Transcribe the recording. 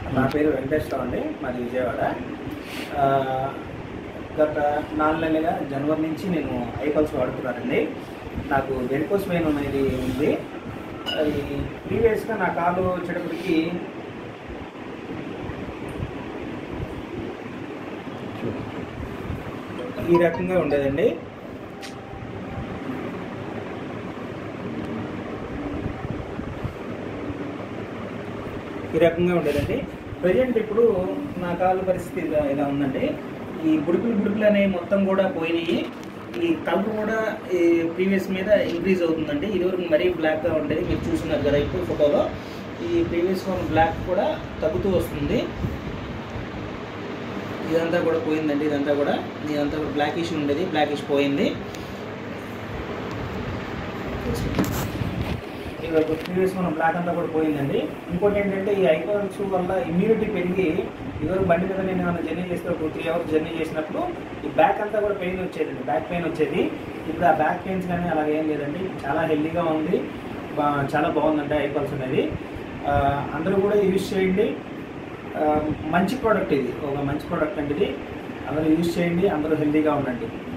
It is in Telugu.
నా పేరు వెంకటేశ్వరరావు అండి మాది విజయవాడ ఆ, గత నాలుగు నెలలుగా జనవరి నుంచి నేను ఐపల్స్ వాడుతున్నానండి నాకు వెరికోస్ పెయిన్ అనేది ఉంది అది ప్రీవియస్గా నా కాలు వచ్చేటప్పటికి ఈ రకంగా ఉండేదండి ఈ రకంగా ఉండేదండి ప్రజెంట్ ఇప్పుడు నా కాలు పరిస్థితి ఇలా ఇలా ఉందండి ఈ బుడుకులు బుడుకులు అనేవి మొత్తం కూడా పోయినాయి ఈ కలర్ కూడా ఈ ప్రీవియస్ మీద ఇంక్రీజ్ అవుతుందండి ఇదివరకు మరీ బ్లాక్గా ఉండేది మీరు చూస్తున్నారు కదా ఇప్పుడు ఫోటోలో ఈ ప్రీవియస్ వన్ బ్లాక్ కూడా తగ్గుతూ వస్తుంది ఇదంతా కూడా పోయిందండి ఇదంతా కూడా ఇదంతా కూడా బ్లాకిష్ ఉండేది బ్లాకిష్ పోయింది ఇవరకు ప్రీవియస్ మన బ్లాక్ అంతా కూడా పోయిందండి ఇంకోటి ఏంటంటే ఈ ఐకాన్స్ వల్ల ఇమ్యూనిటీ పెరిగి ఇదివరకు బండి మీద నేను ఏమైనా జర్నీ చేస్తే టూ త్రీ అవర్స్ జర్నీ చేసినప్పుడు ఈ బ్యాక్ అంతా కూడా పెయిన్ వచ్చేదండి బ్యాక్ పెయిన్ వచ్చేది ఇప్పుడు ఆ బ్యాక్ పెయిన్స్ కానీ అలా ఏం లేదండి చాలా హెల్దీగా ఉంది బా- చాలా బాగుందండి ఐకాన్స్ అనేది ఆ, అందరూ కూడా యూజ్ చేయండి ఆ, మంచి ప్రోడక్ట్ ఇది ఒక మంచి ప్రోడక్ట్ అండి ఇది అందరూ యూజ్ చేయండి అందరూ హెల్దీగా ఉండండి